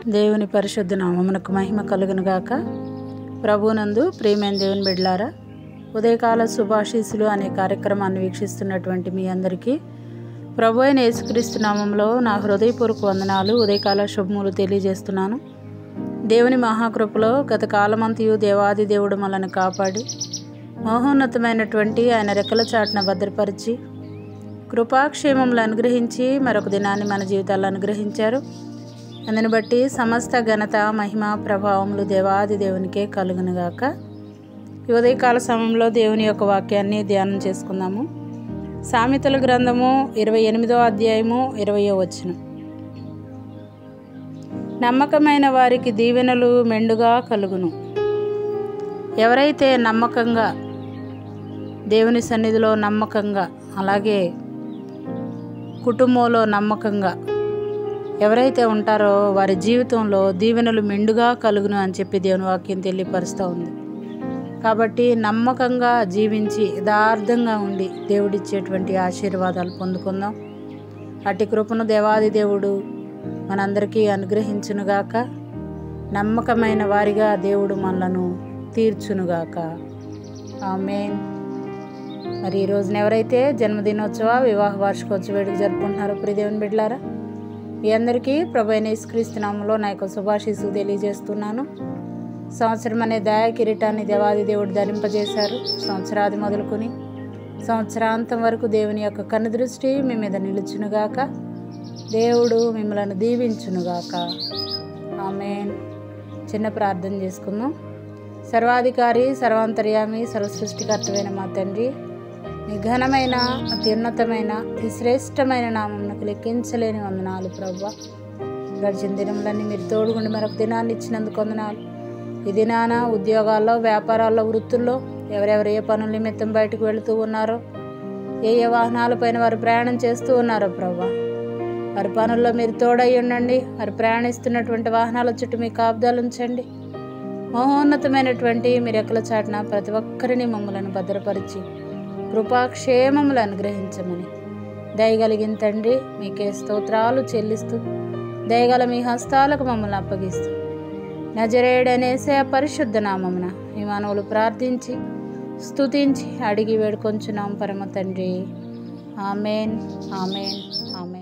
దేవుని పరిశుద్ధ నామమునకు మహిమ కలుగును గాక ప్రభునందు ప్రియమైన దేవుని బిడ్లారా ఉదయకాల శుభాశీస్సులు అనే కార్యక్రమాన్ని వీక్షిస్తున్నటువంటి మీ అందరికీ ప్రభు అయిన యేసుక్రీస్తు నామంలో నా హృదయపూర్వక వందనాలు ఉదయకాల శుభములు తెలియజేస్తున్నాను దేవుని మహాకృపలో గత కాలమంతయు దేవాది దేవుడు మనల్ని కాపాడి మహోన్నతమైనటువంటి ఆయన రెక్కల చాటున భద్రపరిచి కృపాక్షేమములు అనుగ్రహించి మరొక దినాన్ని మన జీవితాల్లో అనుగ్రహించారు అందుని బట్టి సమస్త ఘనత మహిమ ప్రభావములు దేవాది దేవునికే కలుగునుగాక ఈ ఉదయకాల సమయంలో దేవుని యొక్క వాక్యాన్ని ధ్యానం చేసుకుందాము సామెతల గ్రంథము ఇరవై ఎనిమిదో అధ్యాయము ఇరవయో వచనం నమ్మకమైన వారికి దీవెనలు మెండుగా కలుగును ఎవరైతే నమ్మకంగా దేవుని సన్నిధిలో నమ్మకంగా అలాగే కుటుంబంలో నమ్మకంగా ఎవరైతే ఉంటారో వారి జీవితంలో దీవెనలు మెండుగా కలుగును అని చెప్పి దేవుని వాక్యం తెలియపరుస్తూ ఉంది కాబట్టి నమ్మకంగా జీవించి యథార్థంగా ఉండి దేవుడిచ్చేటువంటి ఆశీర్వాదాలు పొందుకుందాం అట్టి కృపను దేవాది దేవుడు మనందరికీ అనుగ్రహించునుగాక నమ్మకమైన వారిగా దేవుడు మనలను తీర్చునుగాక ఆమెన్ మరి ఈ రోజున ఎవరైతే జన్మదినోత్సవ వివాహ వార్షికోత్సవ వేడుక జరుపుకుంటున్నారో ప్రియదేవుని బిడ్డలారా మీ అందరికీ ప్రభు అయిన యేసుక్రీస్తునామంలో నా యొక్క శుభాశీస్సు తెలియజేస్తున్నాను సంవత్సరం అనే దయా కిరీటాన్ని దేవాది దేవుడు ధరింపజేశారు సంవత్సరాది మొదలుకొని సంవత్సరాంతం వరకు దేవుని యొక్క కనుదృష్టి మీ మీద నిలుచునుగాక దేవుడు మిమ్మల్ని దీవించునుగాక ఆమెన్ చిన్న ప్రార్థన చేసుకుందాం సర్వాధికారి సర్వాంతర్యామి సర్వసృష్టికర్తమైన మా తండ్రి మీ ఘనమైన అత్యున్నతమైన అతి శ్రేష్టమైన నామమునకు లెక్కించలేని వందనాలు ప్రభు గడిచిన దినములన్నీ మీరు తోడుగుండి మరొక దినాన్ని ఇచ్చినందుకు వందనాలు ఈ దినాన ఉద్యోగాల్లో వ్యాపారాల్లో వృత్తుల్లో ఎవరెవరు ఏ పనుల నిమిత్తం బయటకు వెళుతూ ఉన్నారో ఏ ఏ వాహనాలపైన వారు ప్రయాణం చేస్తూ ఉన్నారో ప్రభా వారి పనుల్లో మీరు తోడై ఉండండి వారు ప్రయాణిస్తున్నటువంటి వాహనాల చుట్టూ మీ కాపుదాలు ఉంచండి మహోన్నతమైనటువంటి మీ రెక్కల చాటున ప్రతి ఒక్కరిని మమ్మలను భద్రపరిచి కృపాక్షేమములు అనుగ్రహించమని దయగలిగిన తండ్రి మీకే స్తోత్రాలు చెల్లిస్తూ దయగల మీ హస్తాలకు మమ్మల్ని అప్పగిస్తూ నజరేడనేసే పరిశుద్ధ నామమున మీ మానవులు ప్రార్థించి స్తుతించి అడిగి వేడుకొంచున్నాం పరమ తండ్రి ఆమెన్ ఆమెన్ ఆమెన్